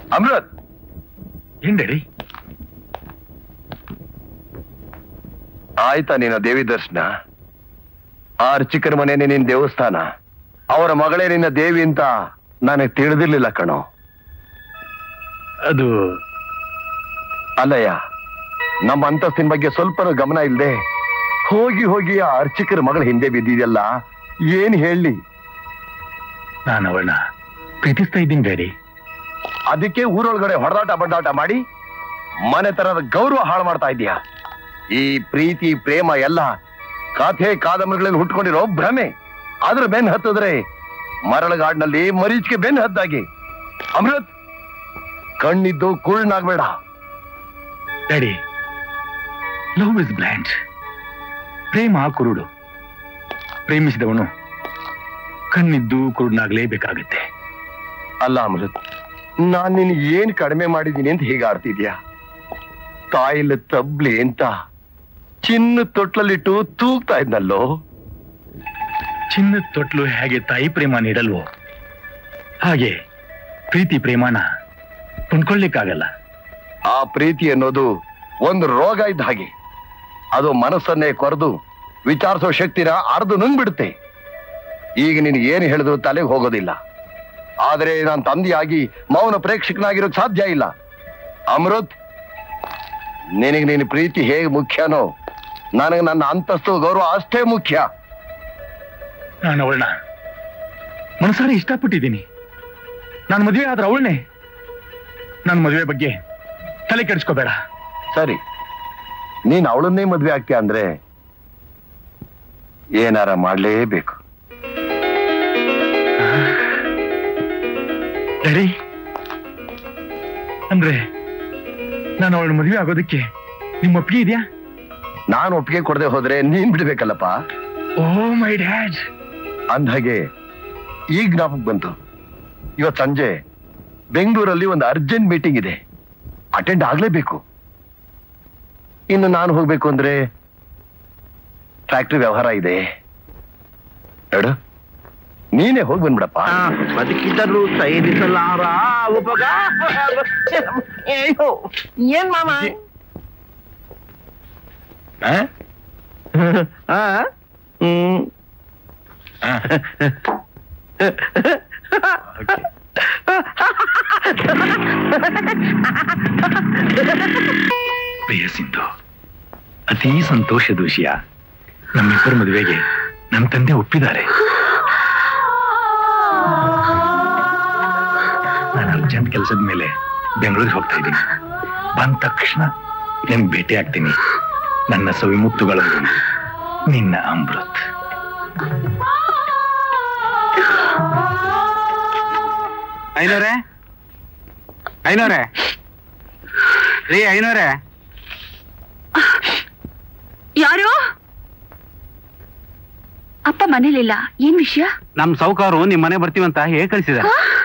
ಅಮೃತ್ ಏನ್ ಡ್ಯಾಡಿ ಆಯ್ತಾ ನಿನ್ನ ದೇವಿ ದರ್ಶನ ಆ ಅರ್ಚಕರ ಮನೇನೆ ನಿನ್ ದೇವಸ್ಥಾನ ಅವರ ಮಗಳೇ ನಿನ್ನ ದೇವಿ ಅಂತ ನನಗೆ ತಿಳಿದಿರ್ಲಿಲ್ಲ ಕಣೋ ಅದು ಅಲ್ಲಯ್ಯ ನಮ್ಮ ಅಂತಸ್ತಿನ ಬಗ್ಗೆ ಸ್ವಲ್ಪನೂ ಗಮನ ಇಲ್ಲದೆ ಹೋಗಿ ಹೋಗಿ ಆ ಅರ್ಚಕರ ಮಗಳ ಹಿಂದೆ ಬಿದ್ದಿದೆಯಲ್ಲ ಏನ್ ಹೇಳಿ ನಾನು ಅವಳನ್ನ ಪ್ರೀತಿಸ್ತಾ ಇದ್ದೀನಿ ಡ್ಯಾಡಿ ಅದಕ್ಕೆ ಊರೊಳಗಡೆ ಹೊಡೆದಾಟ ಬಡ್ದಾಟ ಮಾಡಿ ಮನೆ ತರದ ಗೌರವ ಹಾಳು ಮಾಡ್ತಾ ಇದೀಯ ಈ ಪ್ರೀತಿ ಪ್ರೇಮ ಎಲ್ಲ ಕಥೆ ಕಾದಂಬರಿಗಳಲ್ಲಿ ಹುಟ್ಕೊಂಡಿರೋ ಭ್ರಮೆ ಅದ್ರ ಬೆನ್ ಹತ್ತಿದ್ರೆ ಮರಳಗಾಡ್ನಲ್ಲಿ ಮರೀಚಿಗೆ ಬೆನ್ ಹದ್ದಾಗಿ ಅಮೃತ್ ಕಣ್ಣಿದ್ದು ಕುರುಳನಾಗ್ಬೇಡ ಡ್ಯಾಡಿ ಲವ್ ಇಸ್ ಬ್ಲ್ಯಾಂಡ್ ಪ್ರೇಮ ಕುರುಡು ಪ್ರೇಮಿಸಿದವನು ಕಣ್ಣಿದ್ದು ಕುರುಡನಾಗ್ಲೇಬೇಕಾಗತ್ತೆ ಅಲ್ಲ ಅಮೃತ್ ನಾನ್ ನಿನ್ ಏನ್ ಕಡಿಮೆ ಮಾಡಿದೀನಿ ಅಂತ ಹೀಗೆ ಆಡ್ತಿದ್ಯಾ ತಾಯಿಲ ತಬ್ಲಿ ಅಂತ ಚಿನ್ನ ತೊಟ್ಲಲ್ಲಿಟ್ಟು ತೂಗ್ತಾ ಇದ್ನಲ್ಲೋ ಚಿನ್ನದ ತೊಟ್ಲು ಹೇಗೆ ತಾಯಿ ಪ್ರೇಮ ನೀಡಲ್ವೋ ಹಾಗೆ ಪ್ರೀತಿ ಪ್ರೇಮನ ಕೊಂಡ್ಕೊಳ್ಳಿಕ್ಕಾಗಲ್ಲ ಆ ಪ್ರೀತಿ ಅನ್ನೋದು ಒಂದು ರೋಗ ಇದ್ದ ಹಾಗೆ ಅದು ಮನಸ್ಸನ್ನೇ ಕೊರೆದು ವಿಚಾರಿಸೋ ಶಕ್ತಿನ ಅರ್ದು ನುಂಗ್ಬಿಡುತ್ತೆ ಈಗ ನಿನ್ ಏನು ಹೇಳಿದ್ರು ತಲೆಗೆ ಹೋಗೋದಿಲ್ಲ ಆದರೆ ನಾನು ತಂದೆಯಾಗಿ ಮೌನ ಪ್ರೇಕ್ಷಕನಾಗಿರೋಕ್ ಸಾಧ್ಯ ಇಲ್ಲ ಅಮೃತ್ ನಿನಗೆ ನಿನ್ನ ಪ್ರೀತಿ ಹೇಗೆ ಮುಖ್ಯನೋ ನನಗೆ ನನ್ನ ಅಂತಸ್ತು ಗೌರವ ಅಷ್ಟೇ ಮುಖ್ಯ ನಾನು ಅವಳನ್ನ ಮನಸಾರೆ ಇಷ್ಟಪಟ್ಟಿದ್ದೀನಿ ನಾನು ಮದುವೆ ಆದ್ರೆ ಅವಳನ್ನೇ ನನ್ನ ಮದುವೆ ಬಗ್ಗೆ ತಲೆ ಕೆಡಿಸ್ಕೋಬೇಡ ಸರಿ ನೀನ್ ಅವಳನ್ನೇ ಮದ್ವೆ ಆಗ್ತೀಯ ಅಂದ್ರೆ ಏನಾರ ಮಾಡ್ಲೇಬೇಕು ಡ್ಯಾಡಿ ಅಂದ್ರೆ ನಾನು ಅವಳ ಮದುವೆ ಆಗೋದಕ್ಕೆ ನಿಮ್ಮ ಒಪ್ಪಿಗೆ ಇದೆಯಾ ನಾನು ಒಪ್ಪಿಗೆ ಕೊಡದೆ ಹೋದ್ರೆ ನೀನ್ ಬಿಡ್ಬೇಕಲ್ಲಪ್ಪ ಓ ಮೈ ಡ್ಯಾಡ್ ಅಂದ್ಹಾಗೆ ಈಗ ಜ್ಞಾಪಕ ಬಂತು ಇವತ್ ಸಂಜೆ ಬೆಂಗಳೂರಲ್ಲಿ ಒಂದು ಅರ್ಜೆಂಟ್ ಮೀಟಿಂಗ್ ಇದೆ ಅಟೆಂಡ್ ಆಗ್ಲೇಬೇಕು ಇನ್ನು ನಾನು ಹೋಗ್ಬೇಕು ಅಂದ್ರೆ ಫ್ಯಾಕ್ಟ್ರಿ ವ್ಯವಹಾರ ಇದೆ ನೋಡು ನೀನೇ ಹೋಗಿ ಬಂದ್ಬಿಡಪ್ಪ ಬದುಕಿದ್ದರೂ ಸೈರಿಸಲಾರ ಉಪಗ ಅಯ್ಯೋ ಏನ್ ಮಾಮ ಆ? ಆ? ಹ್ಮ್ ಆ. Okay. ಪ್ರಿಯ ಸಿಂಧು ಅತೀ ಸಂತೋಷದ ವಿಷಯ ನಮ್ಮಿಬ್ಬರ ಮದುವೆಗೆ ನನ್ನ ತಂದೆ ಒಪ್ಪಿದ್ದಾರೆ ನಾನು ಅರ್ಜೆಂಟ್ ಕೆಲಸದ ಮೇಲೆ ಬೆಂಗಳೂರಿಗೆ ಹೋಗ್ತಾ ಇದ್ದೀನಿ ಬಂದ ತಕ್ಷಣ ನಿನ್ಗೆ ಭೇಟಿ ಆಗ್ತೀನಿ ನನ್ನ ಸವಿಮುತ್ತುಗಳೊಂದು ನಿನ್ನ ಅಮೃತ್ ಐನೋರೆ ಐನೋರೆ ರೀ ಐನೋರೆ ಯಾರು ಅಪ್ಪ ಮನೇಲಿಲ್ಲ ಏನ್ ವಿಷಯ ನಮ್ ಸೌಕಾರು ನಿಮ್ ಮನೆ ಬರ್ತೀವಂತ ಹೇಳಿ ಕಳಿಸಿದಾರೆ ಆ?